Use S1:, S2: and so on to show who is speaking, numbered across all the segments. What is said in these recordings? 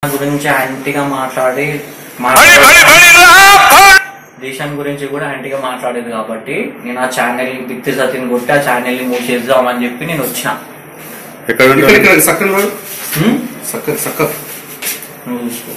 S1: గురించి యాంటీగా మాట్లాడి దేశం గురించి కూడా యాంటీగా మాట్లాడేది కాబట్టి నేను ఆ ఛానల్ బిత్తి సతిని కొట్టి ఆ ఛానల్ ని మూవ్ చేద్దామని చెప్పి నేను వచ్చా
S2: ఎక్కడ
S3: ఇక్కడ
S2: ఉంటారు
S3: ఇక్కడ సక్కన వాడు
S1: హ్మ్?
S3: సక్క సక్క
S1: నువ్వు చూసుకో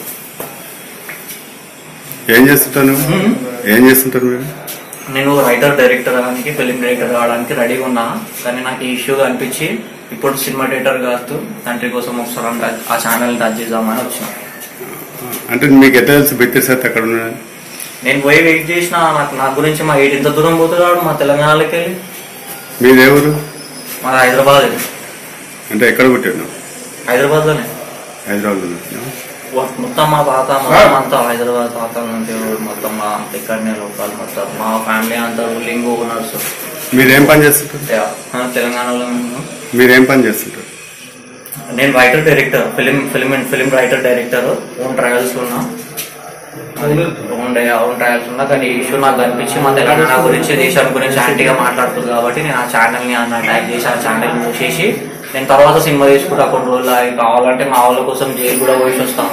S2: ఏం చేస్తుంటారు నువ్వు
S1: హ్మ్?
S2: ఏం చేస్తుంటారు మీరు
S1: నేను రైటర్ డైరెక్టర్ అవడానికి ఫిలిం డైరెక్టర్ కావడానికి రెడీగా ఉన్నా కానీ నాకు ఈ ఇష్యూ అనిపించి ఇప్పుడు సినిమా డైరెక్టర్ కాదు తండ్రి కోసం ఒకసారి ఆ ఛానల్ టచ్ చేద్దామని వచ్చిన
S2: అంటే మీకు ఎట్లా తెలుసు బిత్తిరి సత్ అక్కడ ఉన్నాడు
S1: నేను పోయి వెయిట్ చేసిన నాకు నా గురించి మా ఏటి ఇంత దూరం పోతున్నాడు మా తెలంగాణలోకి వెళ్ళి
S2: మీది ఎవరు
S1: మా హైదరాబాద్
S2: అంటే ఎక్కడ పుట్టాడు
S1: హైదరాబాద్ లోనే
S2: హైదరాబాద్ లో
S1: మొత్తం మా తాత మొత్తం అంతా హైదరాబాద్ తాత నుండి మొత్తం మా ఇక్కడనే లోకాలు మొత్తం మా ఫ్యామిలీ అంతా రూలింగ్ ఓనర్స్
S2: మీరేం పని చేస్తుంటారు
S1: తెలంగాణలో ఉన్నాను.
S2: మీరేం పని చేస్తుంటారు
S1: నేను writer director film film and film writer director own trials ఉన్నా ఓన్ డై- ఓన్ ట్రయల్స్ ఉన్నా కానీ ఈ ఇష్యూ నాకు కనిపించి మా తెలంగాణ గురించి దేశం గురించి యాంటీగా మాట్లాడుతుంది కాబట్టి నేను ఆ ఛానల్ ని అన్న అటాక్ చేసి ఆ ఛానల్ మూసేసి నేను తర్వాత సినిమా తీసుకుంటా కొన్ని రోజులు ఆగి కావాలంటే మా వాళ్ళ కోసం జైలు కూడా పోయి వస్తాను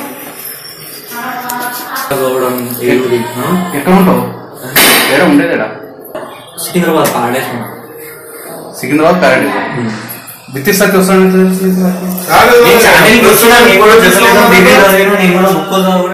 S3: ఎక్కడ ఉంటావు ఎక్కడ ఉండేదేడా
S1: సికింద్రాబాద్ పాడేసిన
S3: సికింద్రాబాద్ ప్యారడైజ్ బిత్తిరి సత్య వస్తాను
S1: నేను ఛానల్ చూస్తున్నా నేను కూడా చెప్పలేదు నేను కూడా బుక్